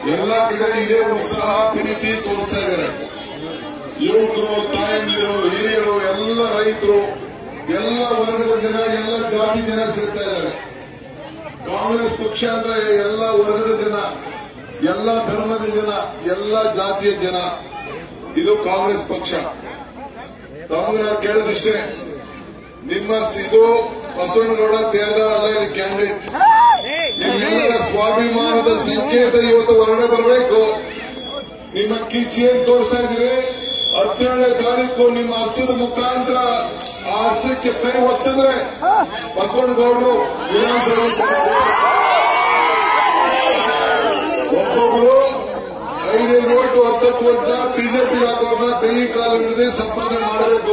ಎಲ್ಲ ಕಡೆ ಇದೇ ಉತ್ಸಾಹ ಪ್ರೀತಿ ತೋರಿಸ್ತಾ ಇದ್ದಾರೆ ಯುವಕರು ತಾಯಂದಿರು ಹಿರಿಯರು ಎಲ್ಲ ರೈತರು ಎಲ್ಲ ವರ್ಗದ ಜನ ಎಲ್ಲ ಜಾತಿ ಜನ ಸೇರ್ತಾ ಇದ್ದಾರೆ ಕಾಂಗ್ರೆಸ್ ಪಕ್ಷ ಅಂದ್ರೆ ಎಲ್ಲ ವರ್ಗದ ಜನ ಎಲ್ಲ ಧರ್ಮದ ಜನ ಎಲ್ಲ ಜಾತಿಯ ಜನ ಇದು ಕಾಂಗ್ರೆಸ್ ಪಕ್ಷ ತಮಗೆ ನಾನು ಕೇಳೋದಿಷ್ಟೇ ನಿಮ್ಮ ಇದು ಬಸವನಗೌಡ ತೇರ್ದಾಳಲ್ಲ ಇದು ಕ್ಯಾಂಡಿಡೇಟ್ ನಿಮ್ಮೆಲ್ಲರ ಸ್ವಾಭಿಮಾನದ ಸಂಕೇತ ಇವತ್ತು ಹೊರಗಡೆ ಬರಬೇಕು ನಿಮ್ಮ ಕಿಚ್ಚಿ ಏನ್ ತೋರಿಸ್ತಾ ಇದ್ದೀರಿ ಹದಿನೇಳನೇ ತಾರೀಕು ನಿಮ್ಮ ಹಸ್ತದ ಮುಖಾಂತರ ಆ ಹಸ್ತಕ್ಕೆ ಕೈ ಒತ್ತಿದ್ರೆ ಬಸವನಗೌಡರು ವಿಧಾನಸಭೆ ಒಬ್ಬೊಬ್ರು ಐದೈದು ಓಟು ಹತ್ತತ್ತು ಓಟ್ನ ಬಿಜೆಪಿ ಹಾಕೋರ್ನ ಕೈ ಕಾಲು ಹಿಡಿದು ಸಂಪಾದನೆ ಮಾಡಬೇಕು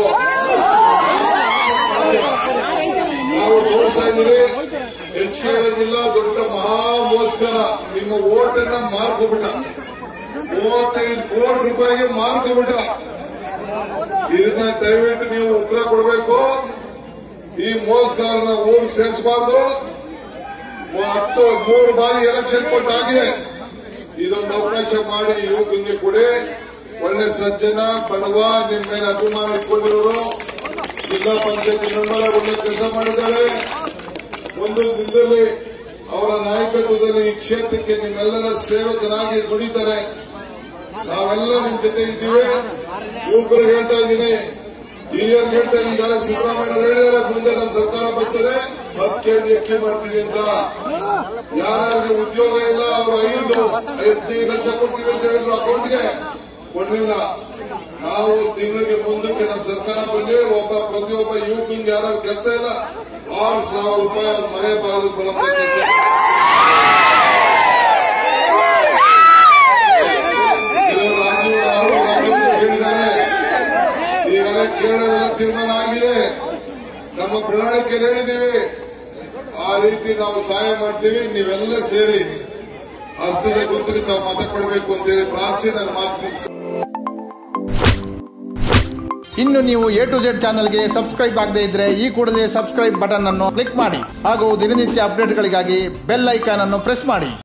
ನಾವು ತೋರಿಸ್ತಾ ಇದ್ದೀವಿ ಹೆಚ್ಚಿಗೆ ಹೇಳೋದಿಲ್ಲ ದೊಡ್ಡ ಮಹಾ ಮೋಸ್ಕರ ನಿಮ್ಮ ಓಟನ್ನ ಮಾರ್ಕೊಬಿಟ್ಟ ಮೂವತ್ತೈದು ಕೋಟಿ ರೂಪಾಯಿಗೆ ಮಾರ್ಕೊಬಿಟ್ಟ ಇದನ್ನ ದಯವಿಟ್ಟು ನೀವು ಉತ್ತರ ಕೊಡಬೇಕು ಈ ಮೋಸ್ಗಾರನ ಊರು ಸೇರಿಸಬಾರ್ದು ಹತ್ತು ಮೂರು ಬಾರಿ ಎಲೆಕ್ಷನ್ ಕೊಟ್ಟಾಗಿದೆ ಇದೊಂದು ಅವಕಾಶ ಮಾಡಿ ಯುವಕನಿಗೆ ಕೊಡಿ ಒಳ್ಳೆ ಸಜ್ಜನ ಬಡವ ನಿಮ್ಮ ಮೇಲೆ ಅಭಿಮಾನ ಇಟ್ಕೊಂಡಿರೋರು ಜಿಲ್ಲಾ ಪಂಚಾಯತಿ ಮೆಂಬರ್ ಒಳ್ಳೆ ಕೆಲಸ ಮಾಡಿದ್ದಾರೆ ಒಂದು ದಿನದಲ್ಲಿ ಅವರ ನಾಯಕತ್ವದಲ್ಲಿ ಈ ಕ್ಷೇತ್ರಕ್ಕೆ ನಿಮ್ಮೆಲ್ಲರ ಸೇವಕನಾಗಿ ದುಡಿತಾರೆ ನಾವೆಲ್ಲ ನಿಮ್ ಜೊತೆ ಇದ್ದೀವಿ ಯುವಕರು ಹೇಳ್ತಾ ಇದ್ದೀನಿ ಹಿರಿಯರು ಹೇಳ್ತಾ ಇದ್ದೀನಿ ಈಗಾಗಲೇ ಸಿದ್ದರಾಮಯ್ಯ ಹೇಳಿದ್ದಾರೆ ಮುಂದೆ ನಮ್ಮ ಸರ್ಕಾರ ಬರ್ತದೆ ಹತ್ತು ಕೆಜಿ ಅಕ್ಕಿ ಮಾಡ್ತೀವಿ ಅಂತ ಯಾರಿಗೆ ಉದ್ಯೋಗ ಇಲ್ಲ ಅವರು ಐದು ಹದಿನೈದು ಲಕ್ಷ ಕೊಡ್ತೀವಿ ಅಂತ ಹೇಳಿದ್ರು ಅಕೌಂಟ್ಗೆ ಕೊಡ್ಲಿಲ್ಲ ನಾವು ತಿಂಗಳಿಗೆ ಮುಂದಕ್ಕೆ ನಮ್ಮ ಸರ್ಕಾರ ಬಂದ್ರೆ ಒಬ್ಬ ಪ್ರತಿಯೊಬ್ಬ ಯುವಕನಿಗೆ ಯಾರು ಕೆಲಸ ಇಲ್ಲ ಆರು ಸಾವಿರ ರೂಪಾಯಿ ಅವ್ರ ಮನೆ ಬಾಗಿಲು ಬರುತ್ತೆ ಕೆಲಸ ಇದು ರಾಜೀವ್ ರಾಹುಲ್ ಗಾಂಧಿ ಹೇಳಿದ್ದಾರೆ ಈಗೆಲ್ಲ ಕೇರಳದಲ್ಲಿ ತೀರ್ಮಾನ ಆಗಿದೆ ನಮ್ಮ ಪ್ರಣಾಳಿಕೆಯಲ್ಲಿ ಹೇಳಿದ್ದೀವಿ ಆ ರೀತಿ ನಾವು ಸಹಾಯ ಮಾಡ್ತೀವಿ ನೀವೆಲ್ಲ ಸೇರಿ ಹಸ್ತದ ಗುರುತಿಗೆ ತಾವು ಮತ ಕೊಡಬೇಕು ಅಂತೇಳಿ ಪ್ರಾರ್ಥನೆ ನನ್ನ ಮಾತು ಮುಗಿಸ್ತೀನಿ. ಇನ್ನು ನೀವು ಎ ಟು ಜೆಡ್ ಚಾನಲ್ಗೆ ಸಬ್ಸ್ಕ್ರೈಬ್ ಆಗದೇ ಇದ್ರೆ ಈ ಕೂಡಲೇ ಸಬ್ಸ್ಕ್ರೈಬ್ ಬಟನ್ ಅನ್ನು ಕ್ಲಿಕ್ ಮಾಡಿ ಹಾಗೂ ದಿನನಿತ್ಯ ಅಪ್ಡೇಟ್ಗಳಿಗಾಗಿ ಬೆಲ್ ಐಕಾನ್ ಅನ್ನು ಪ್ರೆಸ್ ಮಾಡಿ